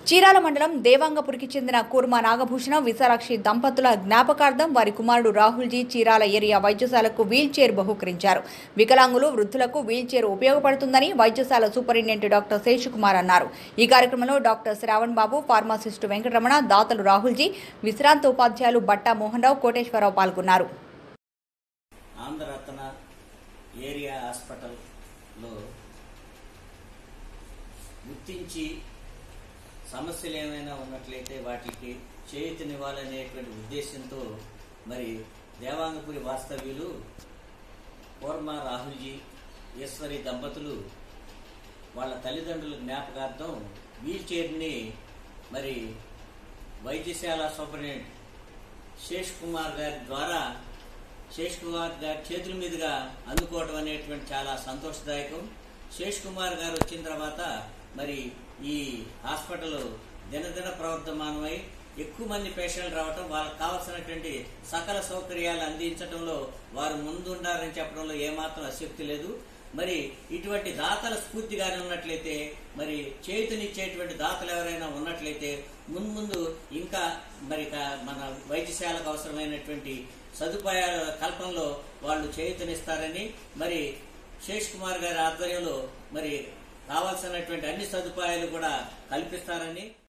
చీరాల మండలం దేవాంగపురికి చెందిన కూర్మ నాగభూషణ విశాలాక్షి దంపతుల జ్ఞాపకార్థం వారి కుమారుడు రాహుల్జీ చీరాల ఏరియా వైద్యశాలకు వీల్ చైర్ బహుకరించారు వికలాంగులు వృద్ధులకు వీల్ చైర్ ఉపయోగపడుతుందని వైద్యశాల సూపరింటెండెంట్ డాక్టర్ శేషకుమార్ అన్నారు ఈ కార్యక్రమంలో డాక్టర్ శ్రావణ్ బాబు ఫార్మాసిస్టు వెంకటరమణ దాతలు రాహుల్జీ విశ్రాంత ఉపాధ్యాయులు బట్టా మోహన్ రావు కోటేశ్వరరావు పాల్గొన్నారు ఆంధ్రరత్న ఏరియా హాస్పిటల్లో గుర్తించి సమస్యలు ఏమైనా ఉన్నట్లయితే వాటికి చేయుతనివ్వాలనేటువంటి ఉద్దేశంతో మరి దేవాంగపురి వాస్తవ్యులు కోర్మ రాహుల్జీ ఈశ్వరి దంపతులు వాళ్ళ తల్లిదండ్రుల జ్ఞాపకార్థం వీల్ చైర్ని మరి వైద్యశాల సూపరింటెండెంట్ శేష్ కుమార్ గారి ద్వారా శేష్ కుమార్ గారి చేతుల మీదుగా అందుకోవడం అనేటువంటి చాలా సంతోషదాయకం శేష్ కుమార్ గారు వచ్చిన తర్వాత మరి ఈ హాస్పిటల్ దినదిన ప్రవర్ధమానమై ఎక్కువ మంది పేషెంట్లు రావటం వాళ్ళకి కావాల్సినటువంటి సకల సౌకర్యాలు అందించడంలో వారు ముందుండారని చెప్పడంలో ఏమాత్రం అశక్తి లేదు మరి ఇటువంటి దాతల స్ఫూర్తిగానే ఉన్నట్లయితే మరి చేతునిచ్చేటువంటి దాతలు ఎవరైనా ఉన్నట్లయితే మున్ముందు ఇంకా మరి క- మన వైద్యశాలకు అవసరమైనటువంటి సదుపాయాల కల్పనలో వాళ్ళు చేయుతనిస్తారని మరి శేష్ కుమార్ గారి ఆధ్వర్యంలో మరి కావాల్సినటువంటి అన్ని సదుపాయాలు కూడా కల్పిస్తారని